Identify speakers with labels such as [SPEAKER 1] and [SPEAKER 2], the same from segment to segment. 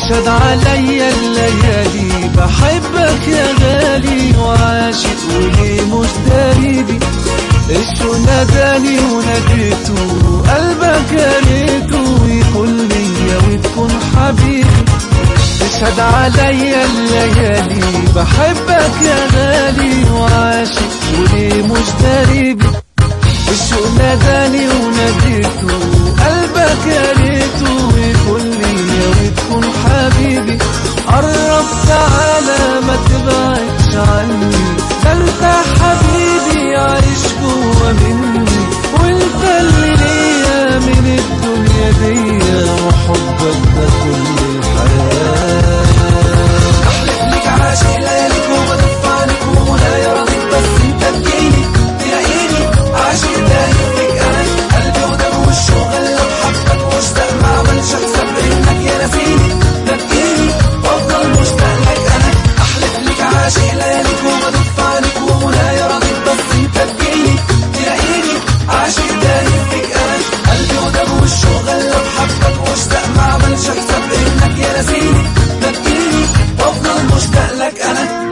[SPEAKER 1] تشهد عليا الليالي بحبك يا غالي وعاشق ولي مش داريبي الشو ناداني وناديته قلبك يا ريته يكون ليا وتكون حبيبي تشهد عليا الليالي بحبك يا غالي وعاشق ولي مش داريبي الشوق ناداني وناديته قلبك يا ريته يكون ليا وتكون حبيبي قرب تعالى ما تبعدش عني ده انت حبيبي عايش جوا مني وانت اللي ليا من الدنيا دي وحبك ده كل الحياه
[SPEAKER 2] احلف لك عاشق ليالك وبدف عنك ومنايا راضيك بس انت تجيني تلاقيني عاشق دايم فيك انا قلبي ودم والشوق اللي بحبك مشتاق ما عملش حساب انك يا نسيني تبكيني وافضل مشتاق لك انا احلف لك عاشق ليالك وبدف عنك ومنايا راضيك بس انت تجيني تلاقيني عاشق دايم فيك انا قلبي ودم والشوق اللي بحبك مشتاق ما عملش حساب انك يا نسيني تبكيني وافضل مشتاق لك انا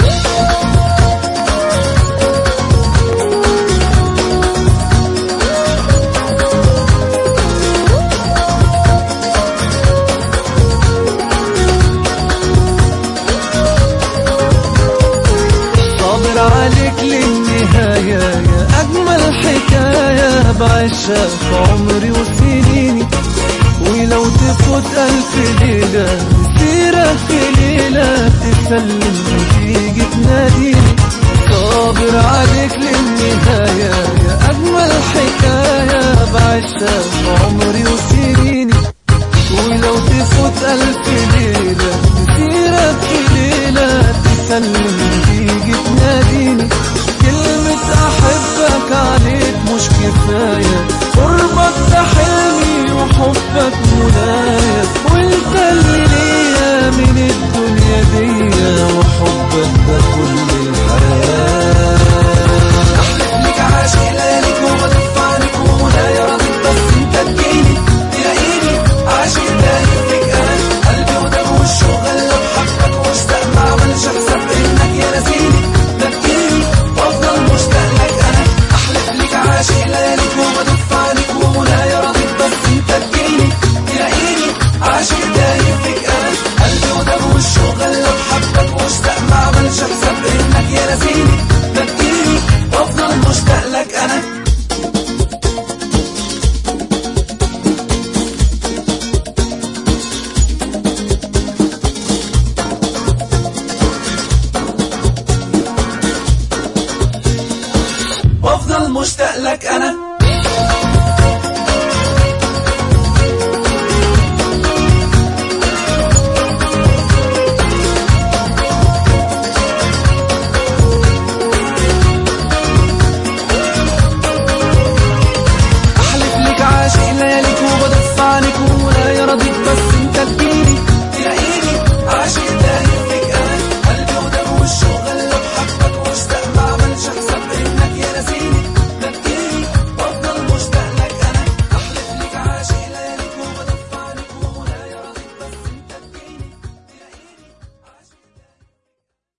[SPEAKER 1] صابر عليك للنهاية يا أجمل حكاية بعيشها في عمري وسنيني ولو تفوت ألف ليلة مسيرة في ليلة تسلم وتيجي تناديني صابر عليك للنهاية يا أجمل حكاية بعيشها في عمري وسنيني ولو تفوت ألف ليلة مسيرة في ليلة تسلم تيجي تناديني كلمة أحبك عليك مش كفاية